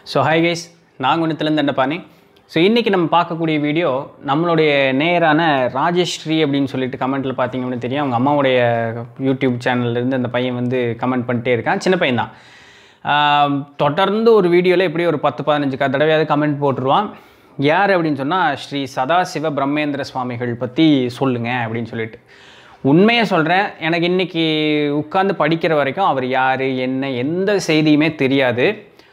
So hi guys நான் குணத்துலேருந்து Dandapani so இன்றைக்கி நம்ம பார்க்கக்கூடிய வீடியோ நம்மளுடைய நேரான ராஜஸ்ரீ அப்படின்னு சொல்லிட்டு கமெண்ட்டில் பார்த்தீங்க அப்படின்னு தெரியும் அவங்க அம்மாவுடைய யூடியூப் சேனல்லேருந்து அந்த பையன் வந்து கமெண்ட் பண்ணிட்டே இருக்கான் சின்ன பையன் தான் ஆம், தொடர்ந்து ஒரு வீடியோவில் எப்படி ஒரு பத்து பதினஞ்சு க- தடவையாவது கமெண்ட் போட்டுருவான் யார் அப்படின்னு சொன்னால் ஸ்ரீ சதாசிவ பிரம்மேந்திர சுவாமிகள் பற்றி சொல்லுங்கள் அப்படின்னு சொல்லிட்டு உண்மையை சொல்கிறேன் எனக்கு இன்றைக்கி உட்காந்து படிக்கிற வரைக்கும் அவர் யார் என்ன எந்த செய்தியுமே தெரியாது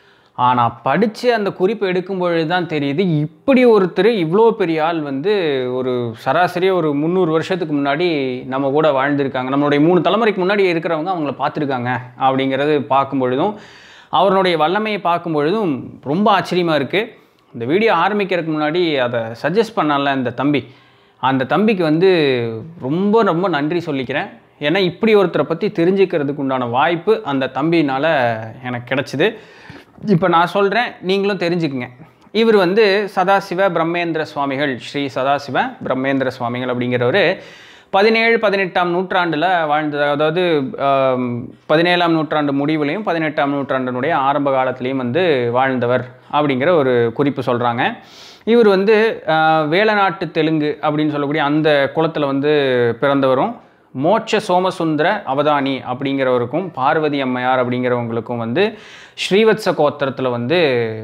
ஆனால் படித்து அந்த குறிப்பு எடுக்கும் பொழுது தான் தெரியுது இப்படி ஒருத்தர் இவ்வளோ பெரிய ஆள் வந்து ஒரு சராசரியாக ஒரு முந்நூறு வருஷத்துக்கு முன்னாடி நம்ம கூட வாழ்ந்திருக்காங்க நம்மளுடைய மூணு தலைமுறைக்கு முன்னாடி இருக்கிறவங்க அவங்கள பார்த்துருக்காங்க அப்படிங்கிறது பார்க்கும் பொழுதும் அவருடைய வல்லமையை பார்க்கும் பொழுதும் ரொம்ப ஆச்சரியமாக இருக்குது இந்த வீடியோ ஆரம்பிக்கிறதுக்கு முன்னாடி அதை சஜஸ்ட் பண்ணல இந்த தம்பி அந்த தம்பிக்கு வந்து ரொம்ப ரொம்ப நன்றி சொல்லிக்கிறேன் ஏன்னா இப்படி ஒருத்தரை பற்றி தெரிஞ்சுக்கிறதுக்கு உண்டான வாய்ப்பு அந்த தம்பினால் எனக்கு கிடச்சிது இப்போ நான் சொல்கிறேன் நீங்களும் தெரிஞ்சுக்குங்க இவர் வந்து சதாசிவ பிரம்மேந்திர சுவாமிகள் ஸ்ரீ சதாசிவ பிரம்மேந்திர சுவாமிகள் அப்படிங்கிறவர் பதினேழு பதினெட்டாம் நூற்றாண்டில் வாழ்ந்த அதாவது ஆம், பதினேழாம் நூற்றாண்டு முடிவுலையும் பதினெட்டாம் நூற்றாண்டினுடைய ஆரம்ப காலத்துலேயும் வந்து வாழ்ந்தவர் அப்படிங்கிற ஒரு குறிப்பு சொல்கிறாங்க இவர் வந்து ஆஹ், வேலநாட்டு தெலுங்கு அப்படின்னு சொல்லக்கூடிய அந்த குலத்தில் வந்து பிறந்தவரும் மோட்ச சோமசுந்தர அவதானி அப்படிங்கிறவருக்கும் பார்வதி அம்மையார் அப்படிங்கிறவங்களுக்கும் வந்து ஸ்ரீவத்ச கோத்திரத்தில் வந்து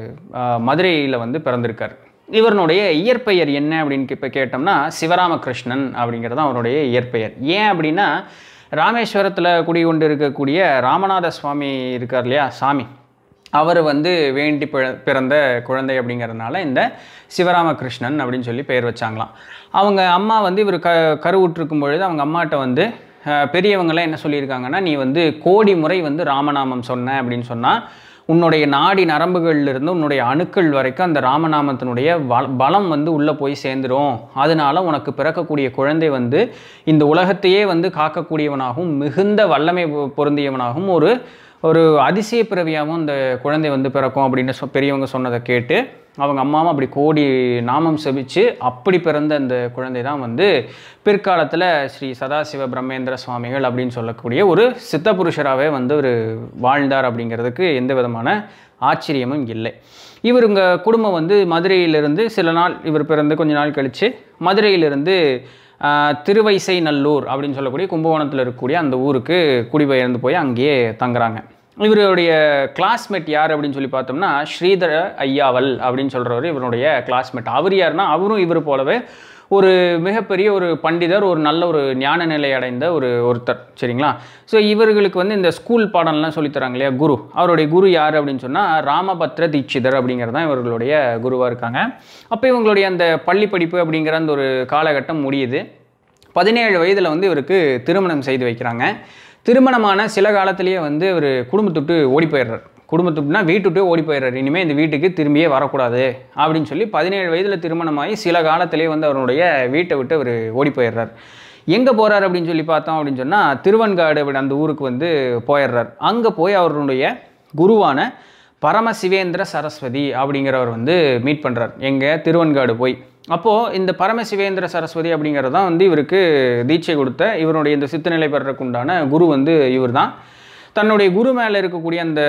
மதுரையில் வந்து பிறந்திருக்கார் இவருடைய இயற்பெயர் என்ன அப்படின்னு இப்போ கேட்டோம்னா சிவராமகிருஷ்ணன் அப்படிங்கிறது தான் அவருடைய இயற்பெயர் ஏன் அப்படின்னா ராமேஸ்வரத்தில் குடிகொண்டு இருக்கக்கூடிய ராமநாத சுவாமி இருக்கார் இல்லையா சாமி அவர் வந்து வேண்டி பிற- பிறந்த குழந்தை அப்படிங்கிறதுனால இந்த சிவராமகிருஷ்ணன் அப்படின்னு சொல்லி பெயர் வச்சாங்களாம் அவங்க அம்மா வந்து இவர் க கருவுற்றிருக்கும் பொழுது அவங்க அம்மாட்ட வந்து அஹ், பெரியவங்களாம் என்ன சொல்லியிருக்காங்கன்னா நீ வந்து கோடி முறை வந்து ராமநாமம் சொன்ன அப்படின்னு சொன்னால் உன்னுடைய நாடி நரம்புகள்ல இருந்து உன்னுடைய அணுக்கள் வரைக்கும் அந்த ராமநாமத்தினுடைய வ- பலம் வந்து உள்ளே போய் சேர்ந்துரும் அதனால உனக்கு பிறக்கக்கூடிய குழந்தை வந்து இந்த உலகத்தையே வந்து காக்கக்கூடியவனாகவும் மிகுந்த வல்லமை பொ- பொருந்தியவனாகவும் ஒரு ஒரு அதிசய பிறவியாகவும் இந்த குழந்தை வந்து பிறக்கும் அப்படின்னு சொ பெரியவங்க சொன்னதை கேட்டு அவங்க அம்மாவும் அப்படி கோடி நாமம் செபிச்சு அப்படி பிறந்த அந்த குழந்தை தான் வந்து பிற்காலத்தில் ஸ்ரீ சதாசிவ பிரம்மேந்திர சுவாமிகள் அப்படின்னு சொல்லக்கூடிய ஒரு சித்த புருஷராகவே வந்து ஒரு வாழ்ந்தார் அப்படிங்கிறதுக்கு எந்த விதமான ஆச்சரியமும் இல்லை இவர் இங்க குடும்பம் வந்து மதுரையிலிருந்து சில நாள் இவர் பிறந்து கொஞ்ச நாள் கழித்து மதுரையிலிருந்து ஆஹ், திருவைசை நல்லூர் அப்படின்னு சொல்லக்கூடிய கும்பகோணத்தில் இருக்கக்கூடிய அந்த ஊருக்கு குடிபெயர்ந்து போய் அங்கேயே தங்குறாங்க இவருடைய கிளாஸ்மேட் யார் அப்படின்னு சொல்லி பார்த்தோம்னா ஸ்ரீதர ஐயாவல் அப்படின்னு சொல்கிறவர் இவருடைய கிளாஸ்மேட் அவர் யாருன்னா அவரும் இவர் போலவே ஒரு மிகப்பெரிய ஒரு பண்டிதர் ஒரு நல்ல ஒரு ஞான நிலை அடைந்த ஒரு ஒருத்தர் சரிங்களா ஸோ இவர்களுக்கு வந்து இந்த ஸ்கூல் பாடம்லாம் சொல்லித் தராங்க இல்லையா குரு அவருடைய குரு யார் அப்படின்னு சொன்னால் ராமபத்ர தீட்சிதர் அப்படிங்கிறது தான் இவர்களுடைய குருவாக இருக்காங்க அப்போ இவங்களுடைய அந்த பள்ளி படிப்பு அப்படிங்கிற அந்த ஒரு காலகட்டம் முடியுது பதினேழு வயதில் வந்து இவருக்கு திருமணம் செய்து வைக்கிறாங்க திருமணமான சில காலத்திலேயே வந்து இவர் குடும்பத்துட்டு ஓடி போயிடுறார் குடும்பத்துட்டுனா வீட்டுட்டே ஓடி போயிடுறார் இனிமேல் இந்த வீட்டுக்கு திரும்பியே வரக்கூடாது அப்படின்னு சொல்லி பதினேழு வயதில் திருமணமாகி சில காலத்திலேயே வந்து அவருடைய வீட்டை விட்டு அவர் ஓடி போயிடுறார் எங்கே போகிறார் அப்படின்னு சொல்லி பார்த்தோம் அப்படின்னு சொன்னால் திருவன்காடு அப்படி அந்த ஊருக்கு வந்து போயிடுறார் அங்கே போய் அவருடைய குருவான பரமசிவேந்திர சரஸ்வதி அப்படிங்கிறவர் வந்து மீட் பண்ணுறார் எங்கே திருவன்காடு போய் அப்போது இந்த பரமசிவேந்திர சரஸ்வதி அப்படிங்கிறது தான் வந்து இவருக்கு தீட்சை கொடுத்த இவருடைய இந்த சித்தநிலை பெறக்குண்டான குரு வந்து இவர் தான் தன்னுடைய குரு மேலே இருக்கக்கூடிய அந்த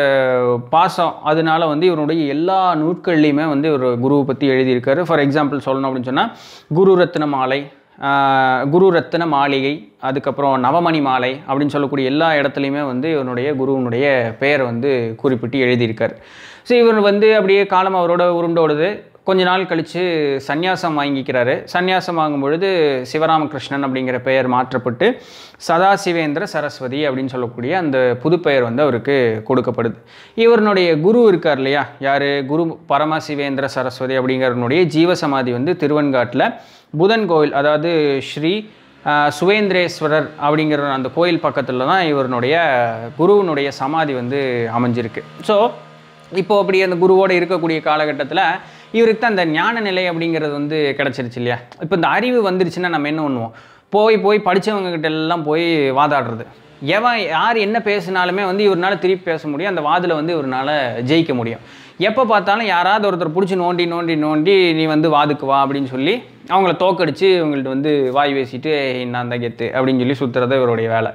பாசம் அதனால வந்து இவருடைய எல்லா நூட்கள்லையுமே வந்து இவர் குருவை பற்றி எழுதியிருக்காரு ஃபார் எக்ஸாம்பிள் சொல்லணும் அப்படின்னு சொன்னால் குரு ரத்ன மாலை ஆஹ், குரு ரத்ன மாளிகை அதுக்கப்புறம் நவமணி மாலை அப்படின்னு சொல்லக்கூடிய எல்லா இடத்துலையுமே வந்து இவனுடைய குருவினுடைய பெயரை வந்து குறிப்பிட்டு எழுதியிருக்கார் ஸோ இவர் வந்து அப்படியே காலம் அவரோட உருண்டோடுது கொஞ்ச நாள் கழித்து சந்நியாசம் வாங்கிக்கிறாரு சந்நியாசம் வாங்கும் பொழுது சிவராமகிருஷ்ணன் அப்படிங்கிற பெயர் மாற்றப்பட்டு சதாசிவேந்திர சரஸ்வதி அப்படின்னு சொல்லக்கூடிய அந்த புது பெயர் வந்து அவருக்கு கொடுக்கப்படுது இவருடைய குரு இருக்கார் இல்லையா யார் குரு பரமசிவேந்திர சரஸ்வதி அப்படிங்கிறவனுடைய ஜீவசமாதி வந்து திருவன்காட்டில் புதன் கோவில் அதாவது ஸ்ரீ ஆஹ், சுவேந்திரேஸ்வரர் அப்படிங்கிற அந்த கோயில் பக்கத்தில் தான் இவருடைய குருவினுடைய சமாதி வந்து அமைஞ்சிருக்கு ஸோ இப்போ அப்படி அந்த குருவோடு இருக்கக்கூடிய காலகட்டத்தில் இவருக்கு தான் அந்த ஞான நிலை அப்படிங்கிறது வந்து கிடச்சிருச்சு இல்லையா இப்போ இந்த அறிவு வந்துருச்சுன்னா நம்ம என்ன பண்ணுவோம் போய் போய் படிச்சவங்க கிட்ட எல்லாம் போய் வாதாடுறது எவன் யார் என்ன பேசினாலுமே வந்து இவரால திருப்பி பேச முடியும் அந்த வாதில் வந்து இவரால ஜெயிக்க முடியும் எப்போ பார்த்தாலும் யாராவது ஒருத்தர் பிடிச்சி நோண்டி நோண்டி நோண்டி நீ வந்து வாதுக்கு வா அப்படின்னு சொல்லி அவங்கள தோக்கடிச்சு இவங்கள்ட்ட வந்து வாய் பேசிட்டு நான் தான் கெத்து அப்படின்னு சொல்லி சுற்றுறது இவருடைய வேலை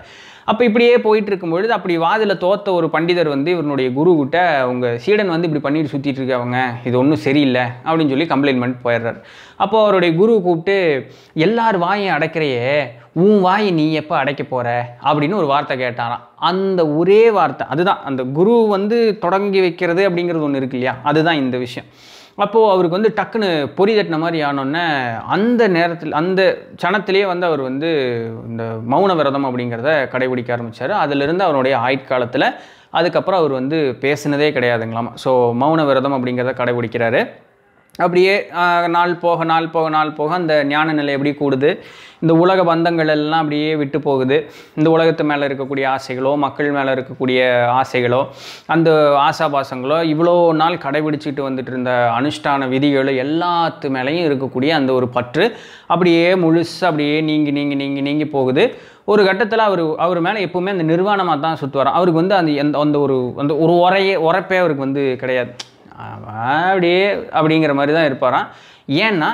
அப்போ இப்படியே போயிட்டு இருக்கும்பொழுது அப்படி வாதில் தோத்த ஒரு பண்டிதர் வந்து இவனுடைய குரு கிட்ட உங்க சீடன் வந்து இப்படி பண்ணிட்டு சுற்றிட்டு இருக்காங்க இது ஒன்றும் சரியில்லை அப்படின்னு சொல்லி கம்ப்ளைண்ட் பண்ணிட்டு போயிடுறாரு அப்போ அவருடைய குரு கூப்பிட்டு எல்லார் வாயும் அடைக்கிறையே உன் வாயை நீ எப்போ அடைக்க போற அப்படின்னு ஒரு வார்த்தை கேட்டாராம் அந்த ஒரே வார்த்தை அதுதான் அந்த குரு வந்து தொடங்கி வைக்கிறது அப்படிங்கிறது ஒன்று இருக்கு இல்லையா அதுதான் இந்த விஷயம் அப்போது அவருக்கு வந்து டக்குன்னு பொறி தட்டின மாதிரி ஆனோடனே அந்த நேரத்தில் அந்த சனத்திலேயே வந்து அவர் வந்து இந்த மௌன விரதம் அப்படிங்கிறத கடைபிடிக்க ஆரம்பித்தார் அதிலிருந்து அவருடைய ஆயுட்காலத்தில் அதுக்கப்புறம் அவர் வந்து பேசினதே கிடையாதுங்களாம் ஸோ மௌன விரதம் அப்படிங்கிறத கடைபிடிக்கிறாரு அப்படியே ஆஹ், நாள் போக நாள் போக நாள் போக அந்த ஞான நிலை எப்படி கூடுது இந்த உலக பந்தங்கள் எல்லாம் அப்படியே விட்டு போகுது இந்த உலகத்து மேலே இருக்கக்கூடிய ஆசைகளோ மக்கள் மேலே இருக்கக்கூடிய ஆசைகளோ அந்த ஆசாபாசங்களோ இவ்வளோ நாள் கடைபிடிச்சிட்டு வந்துட்டு இருந்த அனுஷ்டான விதிகளோ எல்லாத்து மேலேயும் இருக்கக்கூடிய அந்த ஒரு பற்று அப்படியே முழுசாக அப்படியே நீங்கி நீங்கி நீங்கி நீங்கி போகுது ஒரு கட்டத்தில் அவர் அவர் மேலே எப்பவுமே அந்த நிர்வாணமாக தான் சுற்றுவார் அவருக்கு வந்து அந்த எந்த அந்த ஒரு அந்த ஒரு உரையே உரைப்பே அவருக்கு வந்து கிடையாது அவன் அப்படியே அப்படிங்கிற மாதிரி தான் இருப்பாராம் ஏன்னா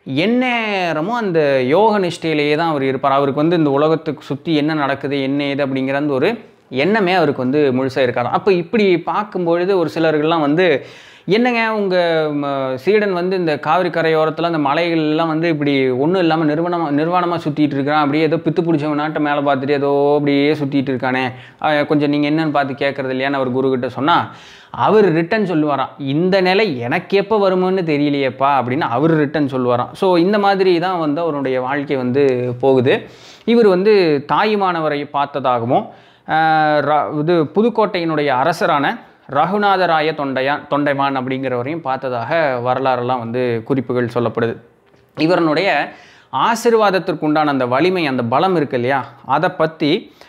எந்நேரமும் அந்த யோக நிஷ்டையிலேயே தான் அவர் இருப்பார் அவருக்கு வந்து இந்த உலகத்துக்கு சுற்றி என்ன நடக்குது என்ன ஏது அப்படிங்கிற அந்த ஒரு எண்ணமே அவருக்கு வந்து முழுசாக இருக்காராம் அப்போ இப்படி பார்க்கும்பொழுது ஒரு சிலர்கள்லாம் வந்து என்னங்க உங்கள் சீடன் வந்து இந்த காவிரி கரையோரத்தில் அந்த மலைகள்லாம் வந்து இப்படி ஒன்றும் இல்லாமல் நிறுவனமாக நிர்வாணமாக சுற்றிட்டு இருக்கான் அப்படியே ஏதோ பித்து பிடிச்சவனாட்ட மேலே பார்த்துட்டு ஏதோ அப்படியே சுற்றிட்டு இருக்கானே அஹ் கொஞ்சம் நீங்கள் என்னன்னு பார்த்து கேட்குறது இல்லையான்னு அவர் குருக்கிட்ட சொன்னால் அவர் ரிட்டன் சொல்லுவாராம் இந்த நிலை எனக்கு எப்போ வருமோன்னு தெரியலையேப்பா அப்படின்னு அவர் ரிட்டன் சொல்லுவாராம் ஸோ இந்த மாதிரி தான் வந்து அவருடைய வாழ்க்கை வந்து போகுது இவர் வந்து தாயுமானவரை பார்த்ததாகவும் ஆஹ் ர- இது புதுக்கோட்டையினுடைய அரசரான ரகுநாதராய தொண்டையான் தொண்டைமான் அப்படிங்கிறவரையும் பார்த்ததாக வரலாறெல்லாம் வந்து குறிப்புகள் சொல்லப்படுது இவரனுடைய ஆசிர்வாதத்திற்குண்டான அந்த வலிமை அந்த பலம் இருக்கு இல்லையா அதை பற்றி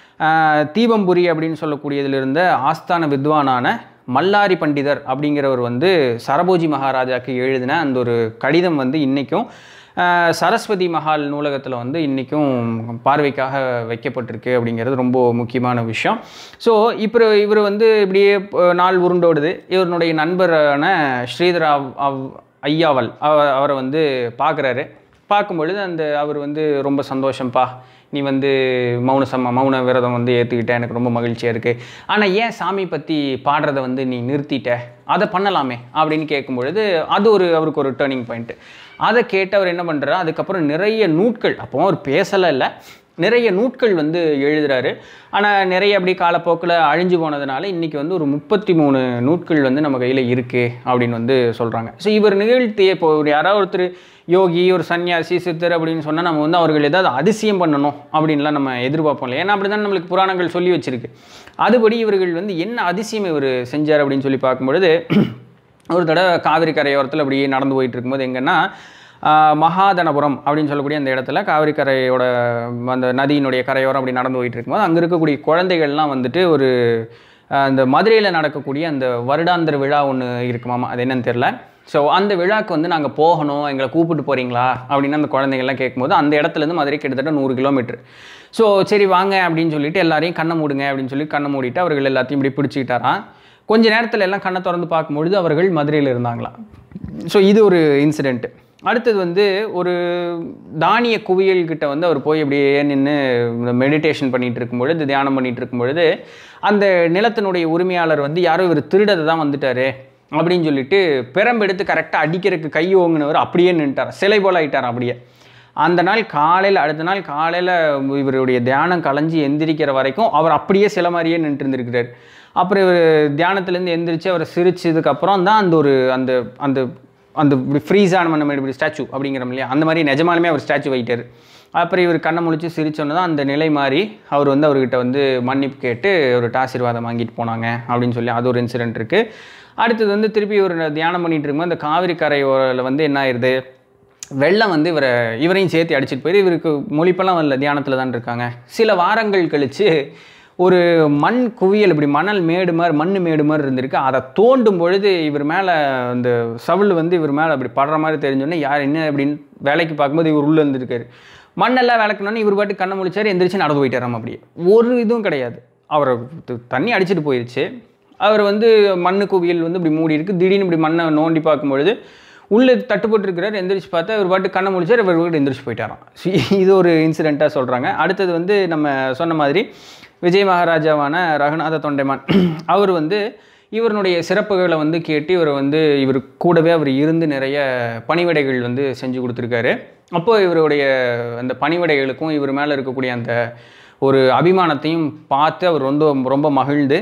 தீபம்புரி அப்படின்னு சொல்லக்கூடியதில் இருந்த ஆஸ்தான வித்வானான மல்லாரி பண்டிதர் அப்படிங்கிறவர் வந்து சரபோஜி மகாராஜாக்கு எழுதின அந்த ஒரு கடிதம் வந்து இன்றைக்கும் ஆஹ் சரஸ்வதி மஹால் நூலகத்தில் வந்து இன்றைக்கும் பார்வைக்காக வைக்கப்பட்டிருக்கு அப்படிங்கிறது ரொம்ப முக்கியமான விஷயம் ஸோ இப்போ இவர் வந்து இப்படியே ப- நாள் உருண்டோடுது இவருடைய நண்பரான ஸ்ரீதரா அவ்- ஐயாவல் அவ- அவரை வந்து பார்க்குறாரு பார்க்கும் பொழுது அந்த அவர் வந்து ரொம்ப சந்தோஷம்ப்பா நீ வந்து மௌன சம்ம மௌன விரதம் வந்து ஏற்றுக்கிட்ட எனக்கு ரொம்ப மகிழ்ச்சியாக இருக்குது ஆனால் ஏன் சாமி பற்றி பாடுறதை வந்து நீ நிறுத்திட்ட அதை பண்ணலாமே அப்படின்னு கேட்கும் பொழுது அது ஒரு அவருக்கு ஒரு டேர்னிங் பாயிண்ட்டு அதை கேட்டு அவர் என்ன பண்ணுறாரு அதுக்கப்புறம் நிறைய நூட்கள் அப்போ அவர் பேசலை இல்லை நிறைய நூட்கள் வந்து எழுதுறாரு ஆனால் நிறைய அப்படி காலப்போக்கில் அழிஞ்சு போனதுனால இன்றைக்கி வந்து ஒரு முப்பத்தி மூணு நூட்கள் வந்து நம்ம கையில் இருக்குது அப்படின்னு வந்து சொல்கிறாங்க ஸோ இவர் நிகழ்த்திய இப்போ ஒரு யாராவது ஒருத்தர் யோகி ஒரு சன்னியாசி சித்தர் அப்படின்னு சொன்னால் நம்ம வந்து அவர்கள் ஏதாவது அதிசயம் பண்ணணும் அப்படின்லாம் நம்ம எதிர்பார்ப்போம் இல்லையா ஏன்னா அப்படி தான் நம்மளுக்கு புராணங்கள் சொல்லி வச்சிருக்கு அதுபடி இவர்கள் வந்து என்ன அதிசயம் இவர் செஞ்சார் அப்படின்னு சொல்லி பார்க்கும்பொழுது ஒரு தடவை காவிரி கரையோரத்தில் அப்படியே நடந்து போயிட்டு இருக்கும்போது எங்கன்னா ஆஹ், மகாதனபுரம் அப்படின்னு சொல்லக்கூடிய அந்த இடத்துல காவிரி கரையோட அந்த நதியினுடைய கரையோரம் அப்படி நடந்து போயிட்டு இருக்கும்போது அங்கே இருக்கக்கூடிய குழந்தைகள்லாம் வந்துட்டு ஒரு ஆஹ், அந்த மதுரையில் நடக்கக்கூடிய அந்த வருடாந்திர விழா ஒன்று இருக்குமாமா அது என்னன்னு தெரில ஸோ அந்த விழாக்கு வந்து நாங்கள் போகணும் எங்களை கூப்பிட்டு போகிறீங்களா அப்படின்னு அந்த குழந்தைங்கள்லாம் கேட்கும்போது அந்த இடத்துலேருந்து மதுரை கிட்டத்தட்ட நூறு கிலோமீட்டர் ஸோ சரி வாங்க அப்படின்னு சொல்லிட்டு எல்லாரையும் கண்ணை மூடுங்க அப்படின்னு சொல்லி கண்ணை மூடிட்டு அவர்கள் எல்லாத்தையும் இப்படி பிடிச்சிக்கிட்டாராம் கொஞ்ச நேரத்தில் எல்லாம் கண்ணை திறந்து பார்க்கும்பொழுது அவர்கள் மதுரையில் இருந்தாங்களாம் ஸோ இது ஒரு இன்சிடெண்ட் அடுத்தது வந்து ஒரு தானிய குவியல் கிட்ட வந்து அவர் போய் அப்படியே நின்று மெடிடேஷன் பண்ணிட்டு இருக்கும் பொழுது தியானம் பண்ணிட்டு இருக்கும் பொழுது அந்த நிலத்தினுடைய உரிமையாளர் வந்து யாரோ இவர் திருடதை தான் வந்துட்டாரு அப்படின்னு சொல்லிட்டு பெரம்பெடுத்து கரெக்டாக அடிக்கிறதுக்கு கை ஓங்கினவர் அப்படியே நின்ட்டார் சிலை போல ஆயிட்டார் அப்படியே அந்த நாள் காலையில் அடுத்த நாள் காலையில் இவருடைய தியானம் கலைஞ்சி எந்திரிக்கிற வரைக்கும் அவர் அப்படியே சில மாதிரியே நின்று இருந்திருக்கிறார் அப்புறம் இவர் தியானத்துலேருந்து எந்திரிச்சு அவர் சிரிச்சதுக்கப்புறம் தான் அந்த ஒரு அந்த அந்த அந்த இப்படி ஃப்ரீஸான நம்ம இப்படி ஸ்டாச்சு அப்படிங்கிறோம் இல்லையா அந்த மாதிரி நிஜமாலுமே அவர் ஸ்டாச்சு வைட்டார் அப்புறம் இவர் கண்ணை முழிச்சு சிரிச்சோன்னு தான் அந்த நிலை மாறி அவர் வந்து அவர்கிட்ட வந்து மன்னிப்பு கேட்டு ஒரு ஆசீர்வாதம் வாங்கிட்டு போனாங்க அப்படின்னு சொல்லி அது ஒரு இன்சிடென்ட் இருக்குது அடுத்தது வந்து திருப்பி இவர் தியானம் பண்ணிட்டு இருக்கும்போது அந்த காவிரி கரையோரில் வந்து என்ன ஆயிடுது வெள்ளம் வந்து இவரை இவரையும் சேர்த்து அடிச்சிட்டு போயிரு இவருக்கு மொழிப்பெல்லாம் வரல தியானத்தில் தான் இருக்காங்க சில வாரங்கள் கழித்து ஒரு மண் குவியல் இப்படி மணல் மேடு மாதிரி மண் மேடு மாதிரி இருந்திருக்கு அதை தோண்டும் பொழுது இவர் மேலே அந்த சவுள் வந்து இவர் மேலே அப்படி படுற மாதிரி தெரிஞ்சோன்னே யார் என்ன அப்படின்னு வேலைக்கு பார்க்கும்போது இவர் உள்ளே இருந்திருக்காரு மண்ணெல்லாம் விளக்கணுன்னு இவர் பாட்டு கண்ணை முழிச்சாரு எந்திரிச்சு நடந்து போயிட்டாராம் அப்படியே ஒரு இதுவும் கிடையாது அவரை த- தண்ணி அடிச்சிட்டு போயிடுச்சு அவர் வந்து மண்ணு குவியல் வந்து இப்படி மூடி இருக்கு திடீர்னு இப்படி மண்ணை நோண்டி பார்க்கும்பொழுது உள்ளே தட்டுப்பட்டு இருக்கிறார் எந்திரிச்சு பார்த்தா இவர் பாட்டு கண்ணை முடிச்சார் இவர் வீட்டு எந்திரிச்சு போயிட்டாராம் So, இது ஒரு இன்சிடெண்ட்டாக சொல்கிறாங்க அடுத்தது வந்து நம்ம சொன்ன மாதிரி விஜய் மகாராஜாவான ரகுநாத தொண்டைமான் அவர் வந்து இவருடைய சிறப்புகளை வந்து கேட்டு இவர் வந்து இவர் கூடவே அவர் இருந்து நிறைய பணிவிடைகள் வந்து செஞ்சு கொடுத்துருக்காரு அப்போ இவருடைய அந்த பணிவிடைகளுக்கும் இவர் மேலே இருக்கக்கூடிய அந்த ஒரு அபிமானத்தையும் பார்த்து அவர் ரொம்ப ரொம்ப மகிழ்ந்து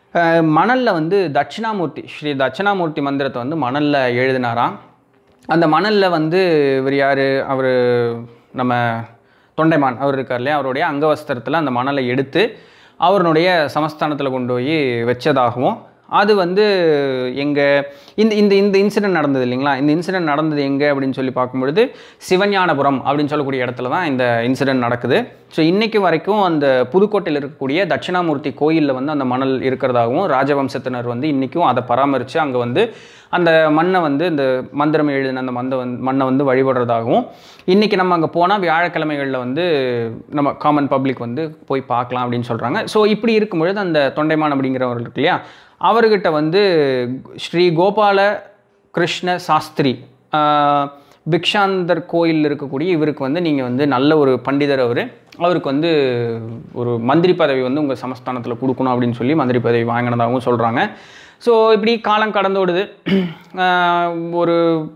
மணலில் வந்து தட்சிணாமூர்த்தி ஸ்ரீ தட்சிணாமூர்த்தி மந்திரத்தை வந்து மணலில் எழுதினாராம் அந்த மணலில் வந்து இவர் யார் அவர் நம்ம தொண்டைமான் அவர் இருக்கார் இல்லையா அவருடைய அங்கவஸ்திரத்தில் அந்த மணலை எடுத்து அவருடைய சமஸ்தானத்தில் கொண்டு போய் வச்சதாகவும் அது வந்து எங்கே இந்த இந்த இந்த இன்சிடென்ட் நடந்தது இல்லைங்களா இந்த இன்சிடென்ட் நடந்தது எங்கே அப்படின்னு சொல்லி பார்க்கும்பொழுது சிவஞானபுரம் அப்படின்னு சொல்லக்கூடிய இடத்துல தான் இந்த இன்சிடென்ட் நடக்குது ஸோ இன்றைக்கு வரைக்கும் அந்த புதுக்கோட்டையில் இருக்கக்கூடிய தட்சிணாமூர்த்தி கோயிலில் வந்து அந்த மணல் இருக்கிறதாகவும் ராஜவம்சத்தினர் வந்து இன்றைக்கும் அதை பராமரித்து அங்கே வந்து அந்த மண்ணை வந்து இந்த மந்திரம் எழுதின அந்த மந்த வந்து மண்ணை வந்து வழிபடுறதாகவும் இன்றைக்கி நம்ம அங்கே போனால் வியாழக்கிழமைகளில் வந்து நம்ம காமன் பப்ளிக் வந்து போய் பார்க்கலாம் அப்படின்னு சொல்கிறாங்க ஸோ இப்படி இருக்கும் பொழுது அந்த தொண்டைமான் அப்படிங்கிறவர் இருக்கு இல்லையா அவர்கிட்ட வந்து ஸ்ரீ கோபால கிருஷ்ண சாஸ்திரி ஆஹ், பிக்ஷாந்தர் கோயிலில் இருக்கக்கூடிய இவருக்கு வந்து நீங்கள் வந்து நல்ல ஒரு பண்டிதர் அவர் அவருக்கு வந்து ஒரு மந்திரி பதவி வந்து உங்கள் சமஸ்தானத்தில் கொடுக்கணும் அப்படின்னு சொல்லி மந்திரி பதவி வாங்கினதாகவும் சொல்கிறாங்க ஸோ இப்படி காலம் கடந்து ஓடுது ஆஹ், ஒரு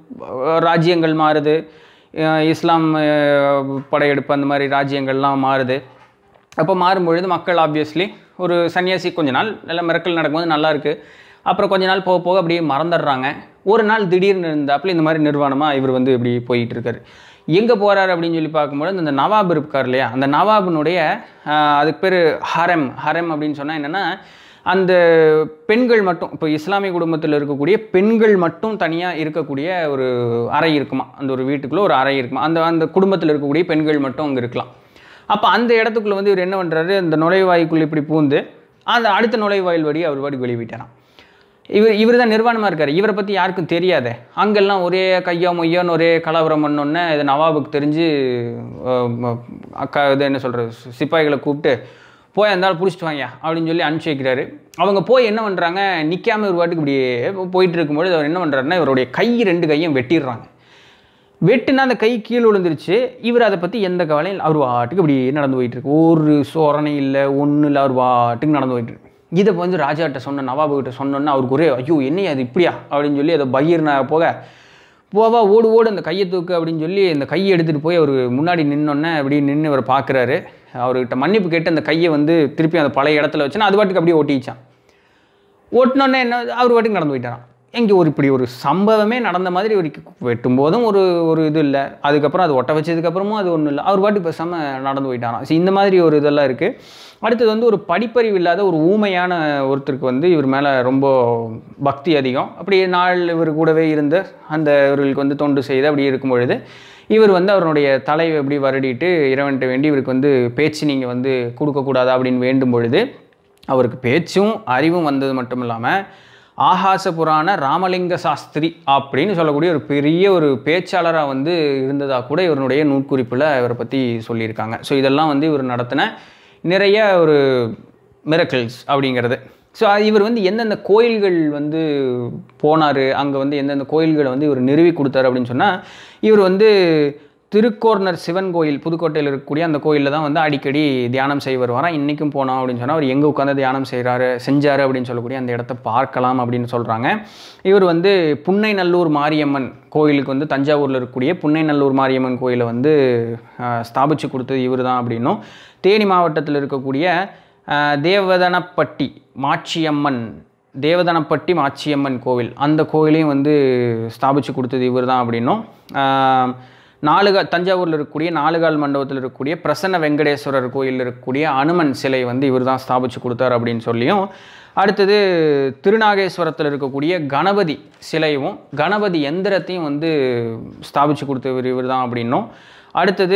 ராஜ்யங்கள் மாறுது ஆஹ், இஸ்லாம் ஆஹ், படையெடுப்பு அந்த மாதிரி ராஜ்யங்கள்லாம் மாறுது அப்போ மாறும்பொழுது மக்கள் ஆப்வியஸ்லி ஒரு சன்னியாசி கொஞ்ச நாள் எல்லாம் மிரக்கல் நடக்கும்போது நல்லா இருக்கு அப்புறம் கொஞ்ச நாள் போக போக அப்படியே மறந்துடுறாங்க ஒரு நாள் திடீர்னு இருந்தாப்புல இந்த மாதிரி நிர்வாணமாக இவர் வந்து இப்படி போயிட்டு இருக்காரு எங்கே போகிறாரு அப்படின்னு சொல்லி பார்க்கும்போது அந்த நவாப் இருக்கார் இல்லையா அந்த நவாபினுடைய ஆஹ், அதுக்கு பேர் ஹரம் ஹரம் அப்படின்னு சொன்னால் என்னென்னா அந்த பெண்கள் மட்டும் இப்போ இஸ்லாமிய குடும்பத்தில் இருக்கக்கூடிய பெண்கள் மட்டும் தனியாக இருக்கக்கூடிய ஒரு அறை இருக்குமா அந்த ஒரு வீட்டுக்குள்ளே ஒரு அறை இருக்குமா அந்த அந்த குடும்பத்தில் இருக்கக்கூடிய பெண்கள் மட்டும் அங்கே இருக்கலாம் அப்போ அந்த இடத்துக்குள்ள வந்து இவர் என்ன பண்ணுறாரு அந்த நுழைவாய்க்குள்ள இப்படி பூந்து அந்த அடுத்த நுழைவாயில் வழி அவர் பாட்டுக்கு வெளியே போயிட்டாராம் இவர் இவர் தான் நிர்வாணமாக இருக்கார் இவரை பற்றி யாருக்கும் தெரியாதே அங்கெல்லாம் ஒரே கையா மொய்யான்னு ஒரே கலவரம் பண்ணோன்னே இது நவாபுக்கு தெரிஞ்சு அஹ், ம- அக்கா இது என்ன சொல்கிறது சிப்பாய்களை கூப்பிட்டு போய் அந்த ஆள் பிடிச்சிட்டு வாங்க அப்படின்னு சொல்லி அனுப்பிச்சி வைக்கிறாரு அவங்க போய் என்ன பண்ணுறாங்க நிற்காம ஒரு வாட்டுக்கு இப்படியே போயிட்டு இருக்கும்பொழுது அவர் என்ன பண்ணுறாருன்னா இவருடைய கை ரெண்டு கையும் வெட்டிடுறாங்க வெட்டுனா அந்த கை கீழே விழுந்துருச்சு இவர் அதை பற்றி எந்த கவலையும் இல்லை. அவர் வாட்டுக்கு இப்படி நடந்து போயிட்டு இருக்கு ஒரு சோரணை இல்லை ஒன்றும் இல்லை அவர் வாட்டுக்கு நடந்து போயிட்டு இருக்கு இதை வந்து ராஜாட்ட சொன்ன நவாபு கிட்ட சொன்னோன்னா அவருக்கு ஒரே ஐயோ என்னையா அது இப்படியா அப்படின்னு சொல்லி அதை பகீர்னா போக போவா ஓடு ஓடு அந்த கையை தூக்கு அப்படின்னு சொல்லி அந்த கையை எடுத்துகிட்டு போய் அவர் முன்னாடி நின்னோன்னே அப்படி நின்று அவர் பார்க்குறாரு அவர்கிட்ட மன்னிப்பு கேட்டு அந்த கையை வந்து திருப்பி அந்த பழைய இடத்துல வச்சுன்னா அது பாட்டுக்கு அப்படியே ஒட்டிச்சான் ஓட்டினோடனே என்ன அவர் பாட்டுக்கு நடந்து போயிட்டாராம் எங்கே ஒரு இப்படி ஒரு சம்பவமே நடந்த மாதிரி ஒரு வெட்டும் போதும் ஒரு ஒரு இது இல்லை அதுக்கப்புறம் அது ஒட்ட வச்சதுக்கப்புறமும் அது ஒன்றும் இல்லை அவர் பாட்டுக்கு பேசாமல் நடந்து போயிட்டாராம் ஸோ இந்த மாதிரி ஒரு இதெல்லாம் இருக்குது அடுத்தது வந்து ஒரு படிப்பறிவு இல்லாத ஒரு ஊமையான ஒருத்தருக்கு வந்து இவர் மேலே ரொம்ப பக்தி அதிகம் அப்படியே நாள் இவர் கூடவே இருந்து அந்த இவர்களுக்கு வந்து தொண்டு செய்து அப்படி இருக்கும் பொழுது இவர் வந்து அவருடைய தலையை எப்படி வருடிட்டு இறைவன்கிட்ட வேண்டி இவருக்கு வந்து பேச்சு நீங்கள் வந்து கொடுக்கக்கூடாதா அப்படின்னு வேண்டும் பொழுது அவருக்கு பேச்சும் அறிவும் வந்தது மட்டும் இல்லாமல் ஆகாச புராண ராமலிங்க சாஸ்திரி அப்படின்னு சொல்லக்கூடிய ஒரு பெரிய ஒரு பேச்சாளராக வந்து இருந்ததாக கூட இவருடைய நூற்குறிப்பில் இவரை பற்றி சொல்லியிருக்காங்க ஸோ இதெல்லாம் வந்து இவர் நடத்தின நிறைய ஒரு மிரக்கிள்ஸ் அப்படிங்கிறது ஸோ இவர் வந்து எந்தெந்த கோயில்கள் வந்து போனார் அங்கே வந்து எந்தெந்த கோயில்களை வந்து இவர் நிறுவி கொடுத்தாரு அப்படின்னு சொன்னால் இவர் வந்து திருக்கோர்னர் சிவன் கோயில் புதுக்கோட்டையில் இருக்கக்கூடிய அந்த கோயிலில் தான் வந்து அடிக்கடி தியானம் செய்ய வருவாராம் இன்றைக்கும் போனோம் அப்படின்னு சொன்னால் அவர் எங்கே உட்காந்து தியானம் செய்கிறாரு செஞ்சார் அப்படின்னு சொல்லக்கூடிய அந்த இடத்த பார்க்கலாம் அப்படின்னு சொல்கிறாங்க இவர் வந்து புன்னைநல்லூர் மாரியம்மன் கோயிலுக்கு வந்து தஞ்சாவூரில் இருக்கக்கூடிய புன்னைநல்லூர் மாரியம்மன் கோயிலை வந்து ஆஹ், ஸ்தாபிச்சு கொடுத்தது இவர் தான் அப்படின்னும் தேனி மாவட்டத்தில் இருக்கக்கூடிய ஆஹ், தேவதனப்பட்டி மாட்சியம்மன் தேவதனப்பட்டி மாட்சியம்மன் கோவில் அந்த கோயிலையும் வந்து ஸ்தாபிச்சு கொடுத்தது இவர் தான் அப்படின்னும் ஆஹ், நாலுகா தஞ்சாவூரில் இருக்கக்கூடிய நாலுகால் மண்டபத்தில் இருக்கக்கூடிய பிரசன்ன வெங்கடேஸ்வரர் கோயிலில் இருக்கக்கூடிய அனுமன் சிலை வந்து இவர் தான் ஸ்தாபிச்சு கொடுத்தார் அப்படின்னு சொல்லியும் அடுத்தது திருநாகேஸ்வரத்தில் இருக்கக்கூடிய கணபதி சிலையும் கணபதி எந்திரத்தையும் வந்து ஸ்தாபிச்சு கொடுத்தவர் இவர் தான் அப்படின்னும் அடுத்தது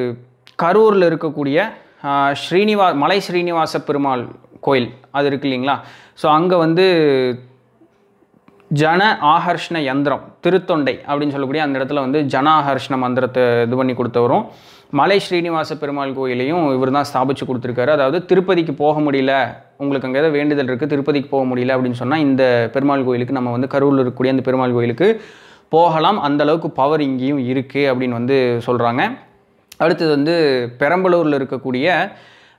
கரூரில் இருக்கக்கூடிய ஆஹ், ஸ்ரீனிவா மலை ஸ்ரீனிவாச பெருமாள் கோயில் அது இருக்கு இல்லைங்களா ஸோ அங்கே வந்து ஜன ஆகர்ஷ்ண யந்திரம் திருத்தொண்டை அப்படின்னு சொல்லக்கூடிய அந்த இடத்துல வந்து ஜன ஆகர்ஷ்ண மந்திரத்தை இது பண்ணி கொடுத்தவரும் மலை ஸ்ரீனிவாச பெருமாள் கோயிலையும் இவர் தான் ஸ்தாபிச்சு கொடுத்துருக்காரு அதாவது திருப்பதிக்கு போக முடியல உங்களுக்கு அங்கே ஏதாவது வேண்டுதல் இருக்குது திருப்பதிக்கு போக முடியல அப்படின்னு சொன்னால் இந்த பெருமாள் கோயிலுக்கு நம்ம வந்து கரூரில் இருக்கக்கூடிய அந்த பெருமாள் கோயிலுக்கு போகலாம் அந்த அளவுக்கு பவர் இங்கேயும் இருக்குது அப்படின்னு வந்து சொல்கிறாங்க அடுத்தது வந்து பெரம்பலூரில் இருக்கக்கூடிய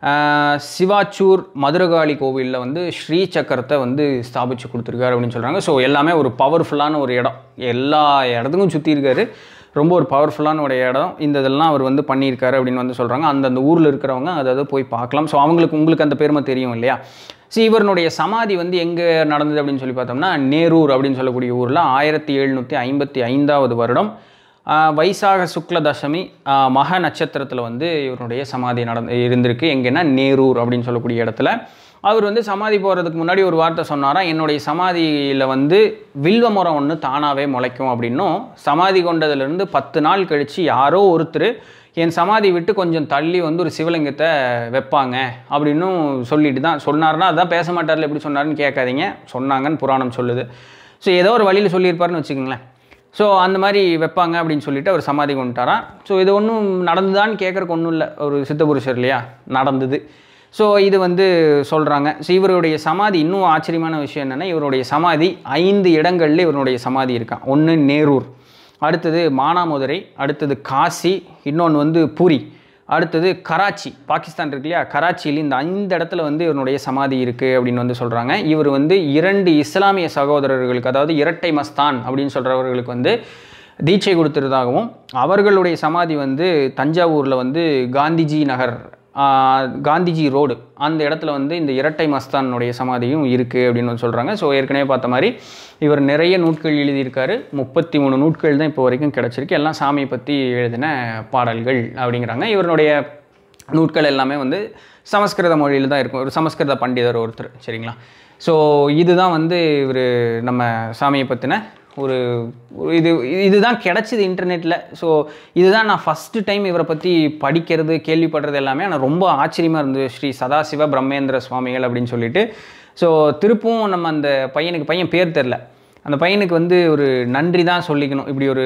ஆஹ் சிவாச்சூர் மதுரகாளி கோவிலில் வந்து ஸ்ரீ சக்கரத்தை வந்து ஸ்தாபிச்சு கொடுத்துருக்காரு அப்படின்னு சொல்கிறாங்க ஸோ எல்லாமே ஒரு பவர்ஃபுல்லான ஒரு இடம் எல்லா இடத்துக்கும் சுற்றி இருக்காரு ரொம்ப ஒரு பவர்ஃபுல்லான ஒரு இடம் இந்த இதெல்லாம் அவர் வந்து பண்ணியிருக்காரு அப்படின்னு வந்து சொல்கிறாங்க அந்தந்த ஊரில் இருக்கிறவங்க அதாவது போய் பார்க்கலாம் ஸோ அவங்களுக்கு உங்களுக்கு அந்த பெருமை தெரியும் இல்லையா ஸோ இவருடைய சமாதி வந்து எங்கே நடந்தது அப்படின்னு சொல்லி பார்த்தோம்னா நேரூர் அப்படின்னு சொல்லக்கூடிய ஊரில் ஆயிரத்தி எழுநூற்றி ஐம்பத்தி ஐந்தாவது வருடம் ஆஹ் வைசாக சுக்ல தசமி ஆஹ் மக நட்சத்திரத்தில் வந்து இவருடைய சமாதி நடந்து இருந்திருக்கு எங்கன்னா நேரூர் அப்படின்னு சொல்லக்கூடிய இடத்துல அவர் வந்து சமாதி போகிறதுக்கு முன்னாடி ஒரு வார்த்தை சொன்னாராம் என்னுடைய சமாதியில் வந்து வில்வ மரம் ஒன்று தானாகவே முளைக்கும் அப்படின்னும் சமாதி கொண்டதுலேருந்து பத்து நாள் கழித்து யாரோ ஒருத்தர் என் சமாதி விட்டு கொஞ்சம் தள்ளி வந்து ஒரு சிவலிங்கத்தை வைப்பாங்க அப்படின்னும் சொல்லிட்டு தான் சொன்னார்னா அதான் பேச மாட்டார்ல எப்படி சொன்னாருன்னு கேட்காதீங்க சொன்னாங்கன்னு புராணம் சொல்லுது ஸோ ஏதோ ஒரு வழியில் சொல்லியிருப்பாருன்னு வச்சுக்கோங்களேன் ஸோ அந்த மாதிரி வைப்பாங்க அப்படின்னு சொல்லிட்டு அவர் சமாதி கொண்டுட்டாராம் ஸோ இது ஒன்றும் நடந்துதான்னு கேட்குறக்கு ஒன்றும் இல்லை ஒரு சித்தபுருஷர் இல்லையா நடந்தது ஸோ இது வந்து சொல்கிறாங்க ஸோ இவருடைய சமாதி இன்னும் ஆச்சரியமான விஷயம் என்னென்னா இவருடைய சமாதி ஐந்து இடங்கள்ல இவருடைய சமாதி இருக்கான் ஒன்று நேரூர் அடுத்தது மானாமதுரை அடுத்தது காசி இன்னொன்று வந்து பூரி அடுத்தது கராச்சி பாகிஸ்தான் இருக்கு இல்லையா கராச்சியில் இந்த ஐந்து இடத்துல வந்து இவனுடைய சமாதி இருக்குது அப்படின்னு வந்து சொல்கிறாங்க இவர் வந்து இரண்டு இஸ்லாமிய சகோதரர்களுக்கு அதாவது இரட்டை மஸ்தான் அப்படின்னு சொல்கிறவர்களுக்கு வந்து தீட்சை கொடுத்துருதாகவும் அவர்களுடைய சமாதி வந்து தஞ்சாவூரில் வந்து காந்திஜி நகர் ஆஹ், காந்திஜி ரோடு அந்த இடத்துல வந்து இந்த இரட்டை மஸ்தானுடைய சமாதியும் இருக்குது அப்படின்னு வந்து சொல்கிறாங்க ஸோ ஏற்கனவே பார்த்த மாதிரி இவர் நிறைய நூட்கள் எழுதியிருக்காரு முப்பத்தி மூணு நூட்கள் தான் இப்போ வரைக்கும் கிடச்சிருக்கு எல்லாம் சாமியை பற்றி எழுதின பாடல்கள் அப்படிங்கிறாங்க இவருடைய நூட்கள் எல்லாமே வந்து சமஸ்கிருத மொழியில் தான் இருக்கும் ஒரு சமஸ்கிருத பண்டிதர் ஒருத்தர் சரிங்களா ஸோ இதுதான் வந்து இவர் நம்ம சாமியை பற்றின ஒரு ஒரு இது இதுதான் கிடச்சிது இன்டர்நெட்டில் ஸோ இதுதான் நான் ஃபஸ்ட்டு டைம் இவரை பற்றி படிக்கிறது கேள்விப்படுறது எல்லாமே ஆனால் ரொம்ப ஆச்சரியமாக இருந்தது ஸ்ரீ சதாசிவ பிரம்மேந்திர சுவாமிகள் அப்படின்னு சொல்லிட்டு ஸோ திருப்பும் நம்ம அந்த பையனுக்கு பையன் பேர் தெரில அந்த பையனுக்கு வந்து ஒரு நன்றி தான் சொல்லிக்கணும் இப்படி ஒரு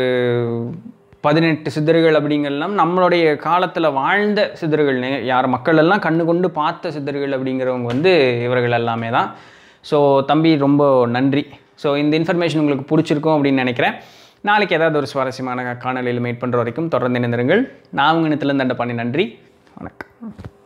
பதினெட்டு சித்தர்கள் அப்படிங்கிறலாம் நம்மளுடைய காலத்தில் வாழ்ந்த சித்தர்கள் நே- யார் மக்கள் எல்லாம் கண்ணு கொண்டு பார்த்த சித்தர்கள் அப்படிங்கிறவங்க வந்து இவர்கள் எல்லாமே தான் ஸோ தம்பி ரொம்ப நன்றி ஸோ இந்த இன்ஃபர்மேஷன் உங்களுக்கு பிடிச்சிருக்கும் அப்படின்னு நினைக்கிறேன் நாளைக்கு ஏதாவது ஒரு சுவாரஸ்யமான காணொலியில் மீட் பண்ணுற வரைக்கும் தொடர்ந்து இணைந்திருங்கள் நான் உங்கள் இனத்திலிருந்து அந்த பண்ணி நன்றி வணக்கம்